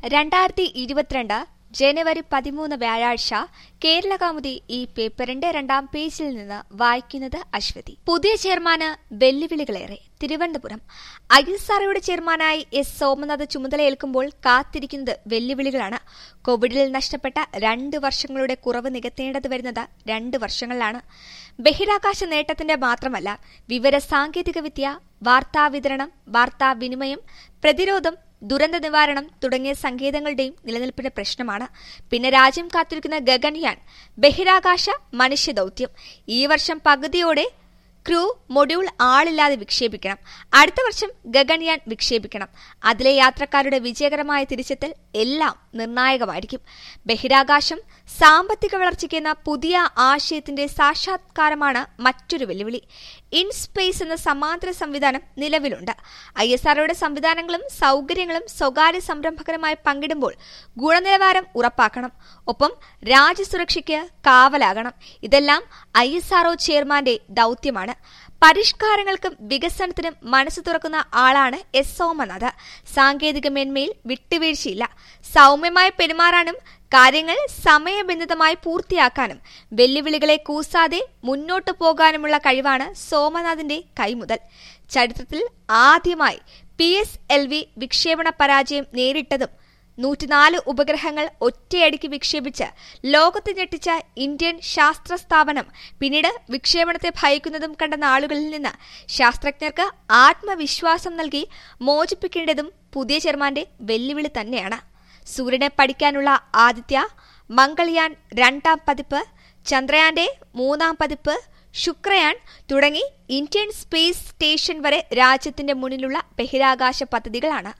രണ്ടായിരത്തി ഇരുപത്തിരണ്ട് ജനുവരി പതിമൂന്ന് വ്യാഴാഴ്ച കേരളകൗമുദി ഈ പേപ്പറിന്റെ രണ്ടാം പേജിൽ നിന്ന് വായിക്കുന്നത് അശ്വതി പുതിയ ചെയർമാന് വെല്ലുവിളികളേറെ തിരുവനന്തപുരം ഐ എസ് ആർഒയുടെ ചെയർമാനായി എസ് സോമനാഥ് ചുമതലയേൽക്കുമ്പോൾ കാത്തിരിക്കുന്നത് വെല്ലുവിളികളാണ് കോവിഡിൽ നഷ്ടപ്പെട്ട രണ്ട് വർഷങ്ങളുടെ കുറവ് നികത്തേണ്ടത് വരുന്നത് രണ്ട് വർഷങ്ങളിലാണ് ബഹിരാകാശ നേട്ടത്തിന്റെ മാത്രമല്ല വിവര സാങ്കേതികവിദ്യ വാർത്താവിതരണം വാർത്താവിനിമയം പ്രതിരോധം ദുരന്ത നിവാരണം തുടങ്ങിയ സങ്കേതങ്ങളുടെയും നിലനിൽപ്പിന്റെ പ്രശ്നമാണ് പിന്നെ രാജ്യം കാത്തിരിക്കുന്ന ഗഗൻയാൻ ബഹിരാകാശ മനുഷ്യദൌത്യം ഈ വർഷം പകുതിയോടെ ക്രൂ മൊഡ്യൂൾ ആളില്ലാതെ വിക്ഷേപിക്കണം അടുത്ത വർഷം ഗഗൻയാൻ വിക്ഷേപിക്കണം അതിലെ യാത്രക്കാരുടെ വിജയകരമായ തിരിച്ചെത്തൽ എല്ലാം നിർണായകമായിരിക്കും ബഹിരാകാശം സാമ്പത്തിക വളർച്ചയ്ക്ക് എന്ന പുതിയ ആശയത്തിന്റെ സാക്ഷാത്കാരമാണ് മറ്റൊരു വെല്ലുവിളി ഇൻ സ്പേസ് എന്ന സമാന്തര സംവിധാനം നിലവിലുണ്ട് ഐ എസ് ആർഒയുടെ സംവിധാനങ്ങളും സൗകര്യങ്ങളും സ്വകാര്യ സംരംഭകരുമായി പങ്കിടുമ്പോൾ ഗുണനിലവാരം ഉറപ്പാക്കണം ഒപ്പം രാജ്യസുരക്ഷയ്ക്ക് കാവലാകണം ഇതെല്ലാം ഐ എസ് ആർഒ ചെയർമാന്റെ ദൌത്യമാണ് പരിഷ്കാരങ്ങൾക്കും വികസനത്തിനും മനസ്സ് തുറക്കുന്ന ആളാണ് എസ് സോമനാഥ് സാങ്കേതിക മേന്മയിൽ വിട്ടുവീഴ്ചയില്ല സൗമ്യമായി പെരുമാറാനും കാര്യങ്ങൾ സമയബന്ധിതമായി പൂർത്തിയാക്കാനും വെല്ലുവിളികളെ കൂസാതെ മുന്നോട്ടു പോകാനുമുള്ള കഴിവാണ് സോമനാഥിന്റെ കൈമുതൽ ചരിത്രത്തിൽ ആദ്യമായി പി എസ് എൽ വി വിക്ഷേപണ പരാജയം നേരിട്ടതും നൂറ്റിനാല് ഉപഗ്രഹങ്ങൾ ഒറ്റയടിക്ക് വിക്ഷേപിച്ച് ലോകത്തെ ഞെട്ടിച്ച ഇന്ത്യൻ ശാസ്ത്ര സ്ഥാപനം പിന്നീട് വിക്ഷേപണത്തെ ഭയക്കുന്നതും കണ്ട നാളുകളിൽ നിന്ന് ശാസ്ത്രജ്ഞർക്ക് ആത്മവിശ്വാസം നൽകി മോചിപ്പിക്കേണ്ടതും പുതിയ ചെയർമാന്റെ വെല്ലുവിളി തന്നെയാണ് സൂര്യനെ പഠിക്കാനുള്ള ആദിത്യ മംഗൾയാൻ രണ്ടാം പതിപ്പ് ചന്ദ്രയാന്റെ മൂന്നാം പതിപ്പ് ശുക്രയാൻ തുടങ്ങി ഇന്ത്യൻ സ്പേസ് സ്റ്റേഷൻ വരെ രാജ്യത്തിന്റെ മുന്നിലുള്ള ബഹിരാകാശ പദ്ധതികളാണ്